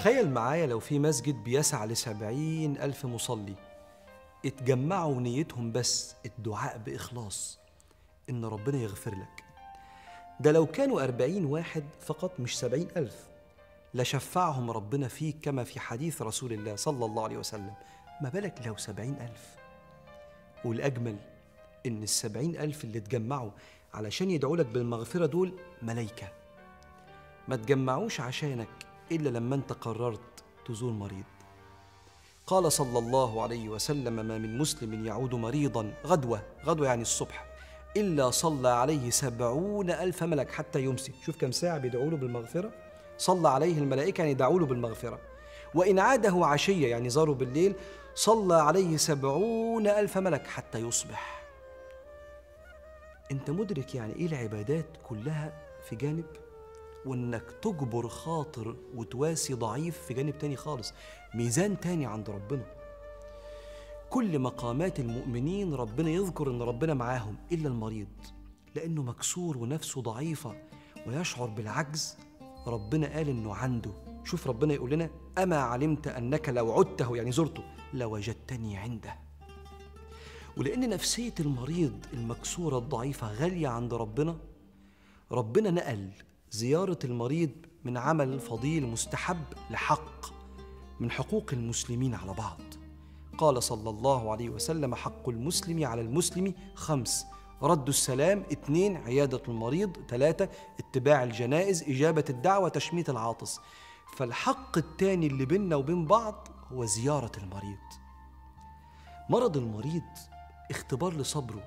تخيل معايا لو في مسجد بيسعى لسبعين ألف مصلي اتجمعوا نيتهم بس الدعاء بإخلاص إن ربنا يغفر لك ده لو كانوا أربعين واحد فقط مش سبعين ألف لشفعهم ربنا فيك كما في حديث رسول الله صلى الله عليه وسلم ما بالك لو سبعين ألف والأجمل إن السبعين ألف اللي اتجمعوا علشان يدعوا لك بالمغفرة دول ملايكة ما تجمعوش عشانك إلا لما أنت قررت تزور مريض قال صلى الله عليه وسلم ما من مسلم يعود مريضا غدوة غدوة يعني الصبح إلا صلى عليه سبعون ألف ملك حتى يمسي شوف كم ساعة بيدعوا له بالمغفرة صلى عليه الملائكة يعني دعوا له بالمغفرة وإن عاده عشية يعني زاروا بالليل صلى عليه سبعون ألف ملك حتى يصبح أنت مدرك يعني إيه العبادات كلها في جانب وإنك تجبر خاطر وتواسي ضعيف في جانب تاني خالص ميزان تاني عند ربنا كل مقامات المؤمنين ربنا يذكر ان ربنا معاهم الا المريض لانه مكسور ونفسه ضعيفه ويشعر بالعجز ربنا قال انه عنده شوف ربنا يقول لنا اما علمت انك لو عدته يعني زرته لوجدتني عنده ولان نفسيه المريض المكسوره الضعيفه غاليه عند ربنا ربنا نقل زياره المريض من عمل فضيل مستحب لحق من حقوق المسلمين على بعض قال صلى الله عليه وسلم حق المسلم على المسلم خمس رد السلام اثنين عيادة المريض ثلاثة اتباع الجنائز إجابة الدعوة تشميت العاطس فالحق الثاني اللي بيننا وبين بعض هو زيارة المريض مرض المريض اختبار لصبره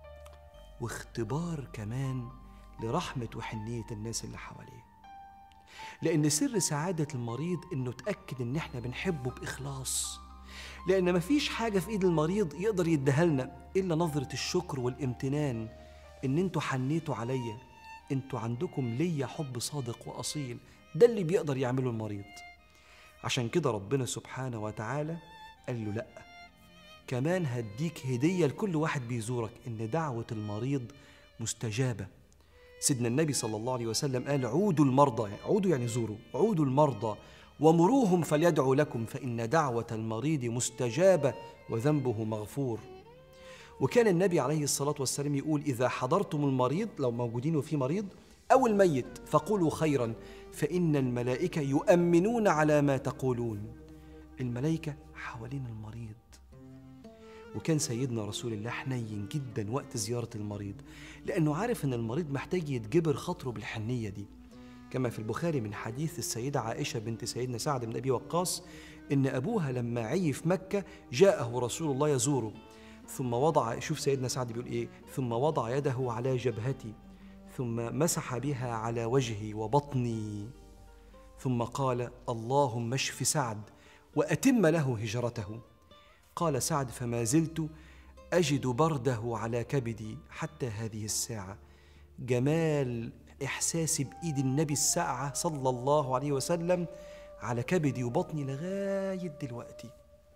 واختبار كمان لرحمة وحنية الناس اللي حواليه لأن سر سعادة المريض إنه تأكد إن إحنا بنحبه بإخلاص لأن مفيش حاجة في إيد المريض يقدر يديها لنا إلا نظرة الشكر والامتنان إن أنتوا حنيتوا عليا أنتوا عندكم ليا حب صادق وأصيل ده اللي بيقدر يعمله المريض عشان كده ربنا سبحانه وتعالى قال له لأ كمان هديك هدية لكل واحد بيزورك إن دعوة المريض مستجابة سيدنا النبي صلى الله عليه وسلم قال عودوا المرضى يعني عودوا يعني زوروا عودوا المرضى ومروهم فليدعوا لكم فإن دعوة المريض مستجابة وذنبه مغفور وكان النبي عليه الصلاة والسلام يقول إذا حضرتم المريض لو موجودين وفي مريض أو الميت فقولوا خيرا فإن الملائكة يؤمنون على ما تقولون الملائكة حوالين المريض وكان سيدنا رسول الله حنين جدا وقت زيارة المريض لأنه عارف أن المريض محتاج يتجبر خاطره بالحنية دي كما في البخاري من حديث السيدة عائشة بنت سيدنا سعد بن أبي وقاص إن أبوها لما عي في مكة جاءه رسول الله يزوره ثم وضع شوف سيدنا سعد بيقول إيه ثم وضع يده على جبهتي ثم مسح بها على وجهي وبطني ثم قال اللهم اشف سعد وأتم له هجرته قال سعد فما زلت أجد برده على كبدي حتى هذه الساعة جمال إحساسي بإيد النبي الساعة صلى الله عليه وسلم على كبدي وبطني لغاية دلوقتي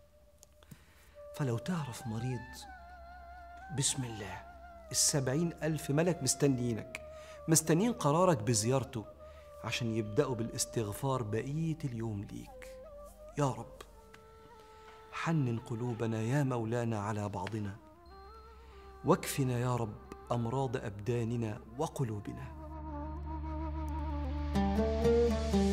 فلو تعرف مريض بسم الله السبعين ألف ملك مستنيينك مستنيين قرارك بزيارته عشان يبدأوا بالاستغفار بقية اليوم ليك يا رب حنن قلوبنا يا مولانا على بعضنا واكفنا يا رب امراض ابداننا وقلوبنا